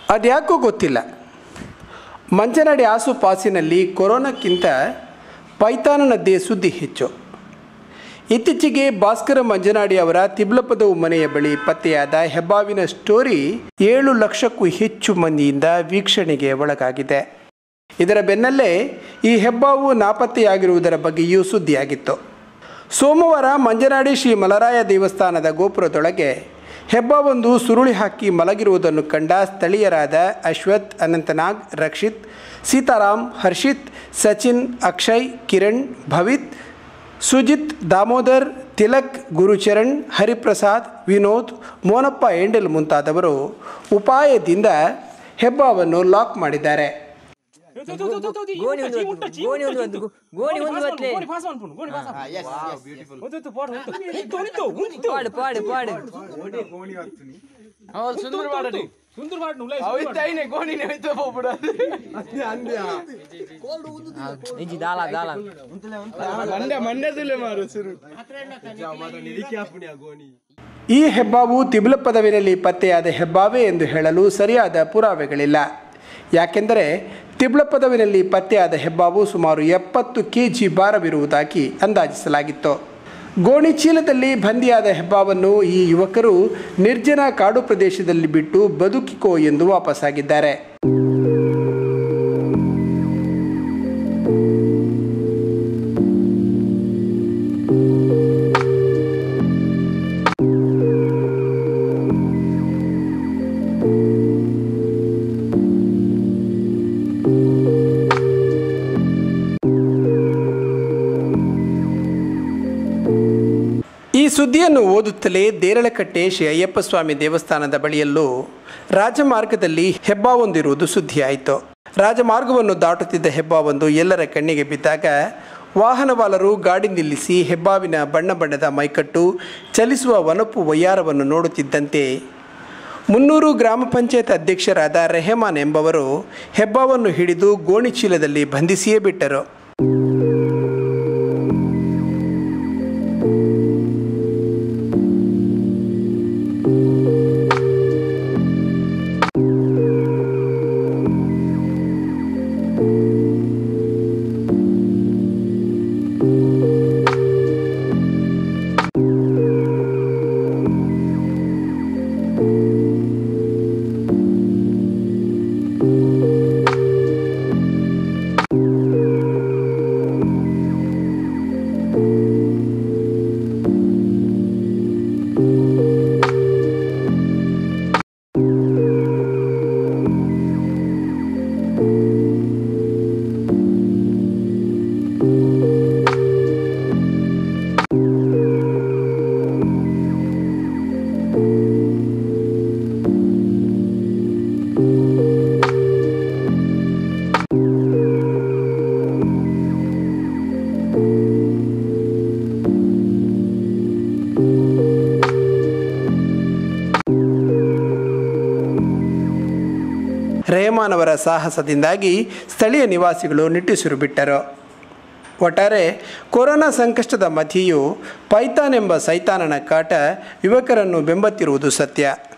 ಅದ್ಯಾಕೋ ಗೊತ್ತಿಲ್ಲ ಮಂಚನಡಿ ಆಸುಪಾಸಿನಲ್ಲಿ ಕೊರೋನಾಕ್ಕಿಂತ ಪೈತಾನನದ್ದೇ ಸುದ್ದಿ ಹೆಚ್ಚು ಇತ್ತೀಚೆಗೆ ಭಾಸ್ಕರ ಮಂಜನಾಡಿ ಅವರ ತಿಬ್ಲಪದವು ಮನೆಯ ಬಳಿ ಪತ್ತೆಯಾದ ಹೆಬ್ಬಾವಿನ ಸ್ಟೋರಿ ಏಳು ಲಕ್ಷಕ್ಕೂ ಹೆಚ್ಚು ಮಂದಿಯಿಂದ ವೀಕ್ಷಣೆಗೆ ಒಳಗಾಗಿದೆ ಇದರ ಬೆನ್ನಲ್ಲೇ ಈ ಹೆಬ್ಬಾವು ನಾಪತ್ತೆಯಾಗಿರುವುದರ ಬಗ್ಗೆಯೂ ಸುದ್ದಿಯಾಗಿತ್ತು ಸೋಮವಾರ ಮಂಜನಾಡಿ ಶ್ರೀ ಮಲರಾಯ ದೇವಸ್ಥಾನದ ಗೋಪುರದೊಳಗೆ ಹೆಬ್ಬಾವೊಂದು ಸುರುಳಿ ಹಾಕಿ ಮಲಗಿರುವುದನ್ನು ಕಂಡ ಸ್ಥಳೀಯರಾದ ಅಶ್ವಥ್ ಅನಂತನಾಗ್ ರಕ್ಷಿತ್ ಸೀತಾರಾಮ್ ಹರ್ಷಿತ್ ಸಚಿನ್ ಅಕ್ಷಯ್ ಕಿರಣ್ ಭವಿತ್ ಸುಜಿತ್ ದಾಮೋದರ್ ತಿಲಕ್ ಗುರುಚರಣ್ ಹರಿಪ್ರಸಾದ್ ವಿನೋದ್ ಮೋನಪ್ಪ ಎಂಡೆಲ್ ಮುಂತಾದವರು ಉಪಾಯದಿಂದ ಹೆಬ್ಬಾವನ್ನು ಲಾಕ್ ಮಾಡಿದ್ದಾರೆ ಗೋಣಿ ಒಂದು ಬತ್ತು, ಗೋಣಿ ಒಂದು ಬತ್ತು, ಗೋಣಿ ಒಂದು ಬತ್ಲೆ. ಪಾಡು ಪಾಡು ಪಾಡು ಇಂಚಿ ದಾಲ ದಾಲ ಈ ಹೆಬ್ಬಾವು ತಿಬ್ಲ ಪದವಿನಲ್ಲಿ ಪತ್ತೆಯಾದ ಹೆಬ್ಬಾವೆ ಎಂದು ಹೇಳಲು ಸರಿಯಾದ ಪುರಾವೆಗಳಿಲ್ಲ ಯಾಕೆಂದರೆ ತಿಬ್ಲ ಪದವಿನಲ್ಲಿ ಪತ್ತೆಯಾದ ಹೆಬ್ಬಾವು ಸುಮಾರು ಎಪ್ಪತ್ತು ಕೆ ಜಿ ಭಾರವಿರುವುದಾಗಿ ಅಂದಾಜಿಸಲಾಗಿತ್ತು ಗೋಣಿ ಚೀಲದಲ್ಲಿ ಬಂದಿಯಾದ ಹೆಬ್ಬಾವನ್ನು ಈ ಯುವಕರು ನಿರ್ಜನ ಕಾಡು ಪ್ರದೇಶದಲ್ಲಿ ಬಿಟ್ಟು ಬದುಕಿಕೋ ಎಂದು ವಾಪಸ್ಸಾಗಿದ್ದಾರೆ ಈ ಸುದ್ದಿಯನ್ನು ಓದುತ್ತಲೇ ದೇರಳಕಟ್ಟೆ ಶ್ರೀ ಅಯ್ಯಪ್ಪ ಸ್ವಾಮಿ ದೇವಸ್ಥಾನದ ಬಳಿಯಲ್ಲೂ ರಾಜಮಾರ್ಗದಲ್ಲಿ ಹೆಬ್ಬಾವೊಂದಿರುವುದು ಸುದ್ದಿಯಾಯಿತು ರಾಜಮಾರ್ಗವನ್ನು ದಾಟುತ್ತಿದ್ದ ಹೆಬ್ಬಾವೊಂದು ಎಲ್ಲರ ಕಣ್ಣಿಗೆ ಬಿದ್ದಾಗ ವಾಹನವಾಲರು ಗಾಡಿ ನಿಲ್ಲಿಸಿ ಹೆಬ್ಬಾವಿನ ಬಣ್ಣ ಬಣ್ಣದ ಮೈಕಟ್ಟು ಚಲಿಸುವ ವನಪು ವಯ್ಯಾರವನ್ನು ನೋಡುತ್ತಿದ್ದಂತೆ ಮುನ್ನೂರು ಗ್ರಾಮ ಪಂಚಾಯತ್ ಅಧ್ಯಕ್ಷರಾದ ರೆಹಮಾನ್ ಎಂಬವರು ಹೆಬ್ಬಾವನ್ನು ಹಿಡಿದು ಗೋಣಿ ಚೀಲದಲ್ಲಿ ಬಂಧಿಸಿಯೇ ಬಿಟ್ಟರು ರೆಹಮಾನ್ ಅವರ ಸಾಹಸದಿಂದಾಗಿ ಸ್ಥಳೀಯ ನಿವಾಸಿಗಳು ನಿಟ್ಟುಸಿರು ಬಿಟ್ಟರು ಒಟ್ಟಾರೆ ಕೊರೋನಾ ಸಂಕಷ್ಟದ ಮಧ್ಯೆಯೂ ಪೈಥಾನ್ ಎಂಬ ಸೈತಾನನ ಕಾಟ ಯುವಕರನ್ನು ಬೆಂಬತ್ತಿರುವುದು ಸತ್ಯ